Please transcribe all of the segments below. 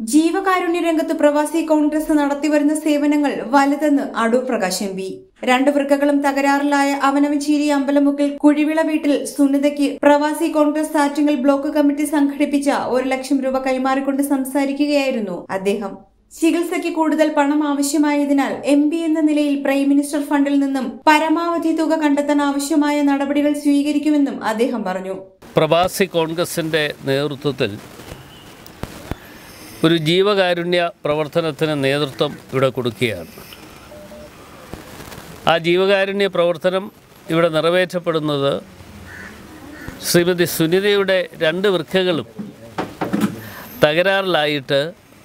ജീവകാരുണ്യ രംഗത്ത് പ്രവാസി കോൺഗ്രസ് നടത്തിവരുന്ന സേവനങ്ങൾ വലുതെന്ന് അടൂർ പ്രകാശ് എം പി രണ്ട് വൃക്കകളും തകരാറിലായ അവനവഞ്ചേരി അമ്പലമുക്കിൽ കുഴിവിള വീട്ടിൽ സുനിതയ്ക്ക് പ്രവാസി കോൺഗ്രസ് ആറ്റിങ്ങൽ ബ്ലോക്ക് കമ്മിറ്റി സംഘടിപ്പിച്ച ഒരു ലക്ഷം രൂപ കൈമാറിക്കൊണ്ട് സംസാരിക്കുകയായിരുന്നു അദ്ദേഹം ചികിത്സയ്ക്ക് കൂടുതൽ പണം ആവശ്യമായതിനാൽ എം പി എന്ന നിലയിൽ പ്രൈം മിനിസ്റ്റർ ഫണ്ടിൽ നിന്നും പരമാവധി തുക കണ്ടെത്താൻ ആവശ്യമായ നടപടികൾ സ്വീകരിക്കുമെന്നും അദ്ദേഹം പറഞ്ഞു പ്രവാസി കോൺഗ്രസിൻ്റെ നേതൃത്വത്തിൽ ഒരു ജീവകാരുണ്യ പ്രവർത്തനത്തിന് നേതൃത്വം ഇവിടെ കൊടുക്കുകയാണ് ആ ജീവകാരുണ്യ പ്രവർത്തനം ഇവിടെ നിറവേറ്റപ്പെടുന്നത് ശ്രീമതി സുനിതയുടെ രണ്ട് വൃക്കകളും തകരാറിലായിട്ട്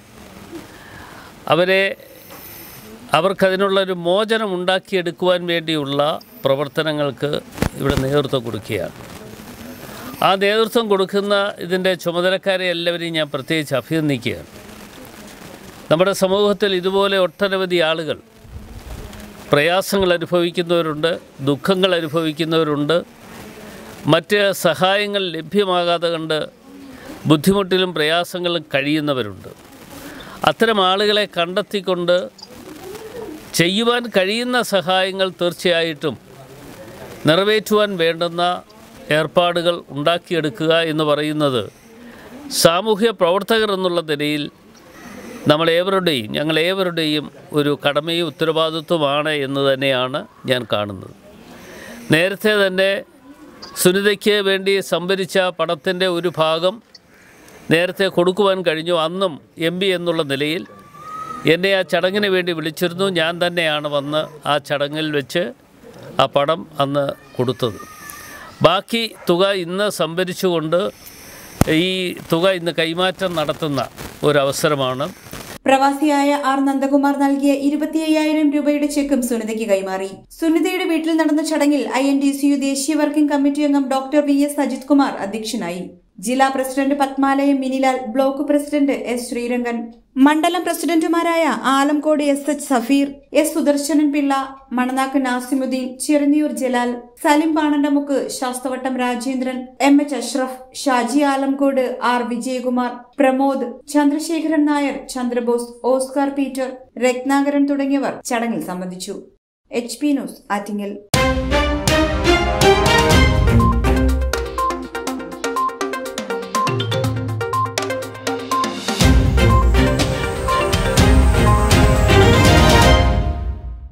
അവരെ അവർക്കതിനുള്ളൊരു മോചനം ഉണ്ടാക്കിയെടുക്കുവാൻ വേണ്ടിയുള്ള പ്രവർത്തനങ്ങൾക്ക് ഇവിടെ നേതൃത്വം കൊടുക്കുകയാണ് ആ നേതൃത്വം കൊടുക്കുന്ന ഇതിൻ്റെ ചുമതലക്കാരെ എല്ലാവരെയും ഞാൻ പ്രത്യേകിച്ച് അഭിനന്ദിക്കുകയാണ് നമ്മുടെ സമൂഹത്തിൽ ഇതുപോലെ ഒട്ടനവധി ആളുകൾ പ്രയാസങ്ങൾ അനുഭവിക്കുന്നവരുണ്ട് ദുഃഖങ്ങൾ അനുഭവിക്കുന്നവരുണ്ട് മറ്റ് സഹായങ്ങൾ ലഭ്യമാകാതെ കണ്ട് ബുദ്ധിമുട്ടിലും പ്രയാസങ്ങളും കഴിയുന്നവരുണ്ട് അത്തരം ആളുകളെ കണ്ടെത്തിക്കൊണ്ട് ചെയ്യുവാൻ കഴിയുന്ന സഹായങ്ങൾ തീർച്ചയായിട്ടും നിറവേറ്റുവാൻ വേണ്ടുന്ന ഏർപ്പാടുകൾ ഉണ്ടാക്കിയെടുക്കുക എന്ന് പറയുന്നത് സാമൂഹ്യ പ്രവർത്തകർ എന്നുള്ള നിലയിൽ നമ്മളേവരുടെയും ഞങ്ങളേവരുടെയും ഒരു കടമയും ഉത്തരവാദിത്വമാണ് എന്ന് തന്നെയാണ് ഞാൻ കാണുന്നത് നേരത്തെ തന്നെ സുനിതയ്ക്ക് വേണ്ടി സംഭരിച്ച പണത്തിൻ്റെ ഒരു ഭാഗം നേരത്തെ കൊടുക്കുവാൻ കഴിഞ്ഞു അന്നും എം പി എന്നുള്ള നിലയിൽ എന്നെ ആ ചടങ്ങിന് വേണ്ടി വിളിച്ചിരുന്നു ഞാൻ തന്നെയാണ് വന്ന് ആ ചടങ്ങിൽ വെച്ച് ആ പണം അന്ന് കൊടുത്തത് ബാക്കി തുക ഇന്ന് സംഭരിച്ചുകൊണ്ട് ഈ തുക ഇന്ന് കൈമാറ്റം നടത്തുന്ന ഒരവസരമാണ് പ്രവാസിയായ ആർ നന്ദകുമാർ നൽകിയ ഇരുപത്തി അയ്യായിരം രൂപയുടെ ചെക്കും സുനിതയ്ക്ക് കൈമാറി സുനിതയുടെ വീട്ടിൽ നടന്ന ചടങ്ങിൽ I N D C U ദേശീയ വർക്കിംഗ് കമ്മിറ്റി അംഗം doctor V S Ajith Kumar അധ്യക്ഷനായി ജില്ലാ president Padmalayam Minilal block president S Sreerangan മണ്ഡലം പ്രസിഡന്റുമാരായ Alamcode S H Safeer S Sudarshanan Pillai Mananakku Nasimuddin Chirunniyoor Jalal Salim Panandamukku Sasthavattom Rajendran M H Ashraf Shaji Alamcode R Vijayakumar Pramod Chandrasekharan Nair Chandrabose Oscar Peter Ratnakaran തുടങ്ങിയവർ ചടങ്ങിൽ സംബന്ധിച്ചു എച്ച് പി ന്യൂസ് ആറ്റിങ്ങൽ